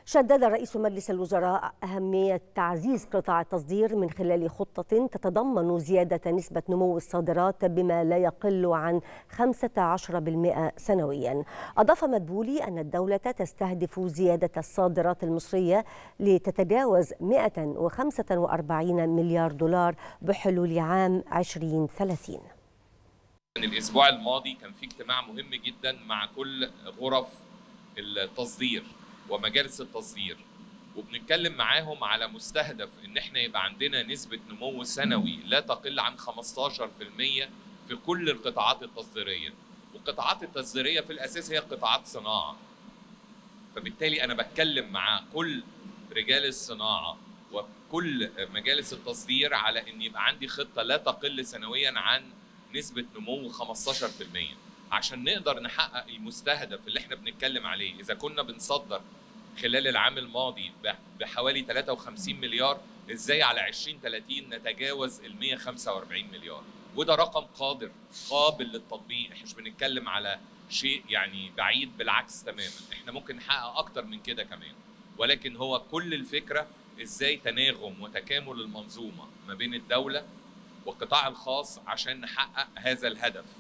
شدد رئيس مجلس الوزراء أهمية تعزيز قطاع التصدير من خلال خطة تتضمن زيادة نسبة نمو الصادرات بما لا يقل عن 15% سنويا أضاف مدبولي أن الدولة تستهدف زيادة الصادرات المصرية لتتجاوز 145 مليار دولار بحلول عام 2030 الاسبوع الماضي كان في اجتماع مهم جدا مع كل غرف التصدير ومجالس التصدير وبنتكلم معاهم على مستهدف ان احنا يبقى عندنا نسبه نمو سنوي لا تقل عن 15% في كل القطاعات التصديريه والقطاعات التصديريه في الاساس هي قطاعات صناعه فبالتالي انا بتكلم مع كل رجال الصناعه وكل مجالس التصدير على ان يبقى عندي خطه لا تقل سنويا عن نسبه نمو 15% عشان نقدر نحقق المستهدف اللي احنا بنتكلم عليه اذا كنا بنصدر خلال العام الماضي بحوالي 53 مليار ازاي على 2030 نتجاوز ال 145 مليار وده رقم قادر قابل للتطبيق احنا مش بنتكلم على شيء يعني بعيد بالعكس تماما احنا ممكن نحقق اكتر من كده كمان ولكن هو كل الفكره ازاي تناغم وتكامل المنظومه ما بين الدوله والقطاع الخاص عشان نحقق هذا الهدف